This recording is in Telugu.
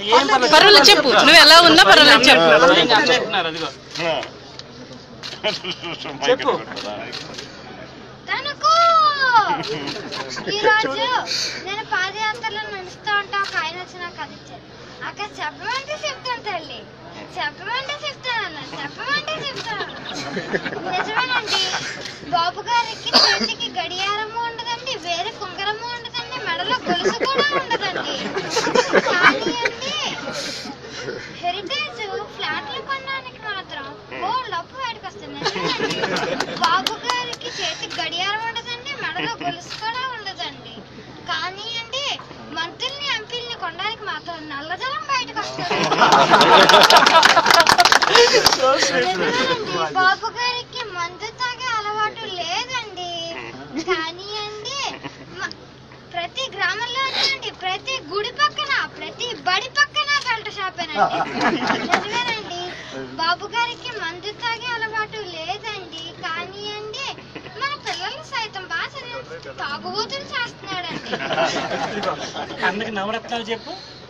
ఏం పర్లేదు పర్వాలేదు చెప్పు నువ్వు ఎలా ఉన్నా పర్వాలేదు చెప్పు ఇంకా అట్లే చెప్తున్నారు, అదిగో చెప్పు తనకు ఈరోజు నేను పాదయాత్రలో నడుస్తూ ఉంటా ఒక ఆయన వచ్చి నాకు అది ఇచ్చారు అక్కడ చెప్పమంటే చెప్తాను తల్లి చెప్పమంటే చెప్తాను చెప్పమంటే చెప్తాను నిజమేనండి బాబు గారికి చేతికి గడియారము ఉండదండి వేరే కుంగరము ఉండదండి మెడలో గొలుసు కూడా ఉండదండి కానీ అండి హెరిటేజ్ ఫ్లాట్లు కొనడానికి మాత్రం ఓ లప్పు బయటకు వస్తుంది నిజమేనండి. బాబు గారికి చేతికి గడియారం ఉండదండి మెడలో గొలుసు కూడా ఉండదండి కానీ అండి మంత్రుల్ని ఎంపీల్ని కొనడానికి మాత్రం నల్లజలం బయటకు వస్తుంది నిజమేనండి. బాబు గారికి మందు తాగే అలవాటు లేదండి కానీ అండి మ- ప్రతి గ్రామంలో అండి ప్రతి గుడి పక్కన ప్రతి బడి పక్కన గంట షాపేనండి నిజమేనండి బాబు గారికి మందు తాగే అలవాటు లేదండి కానీ అండి మన పిల్లలు సైతం బాగా చదివి తాగుబోతులు చేస్తున్నాడండి అందుకు నవరత్నాలు చెప్పు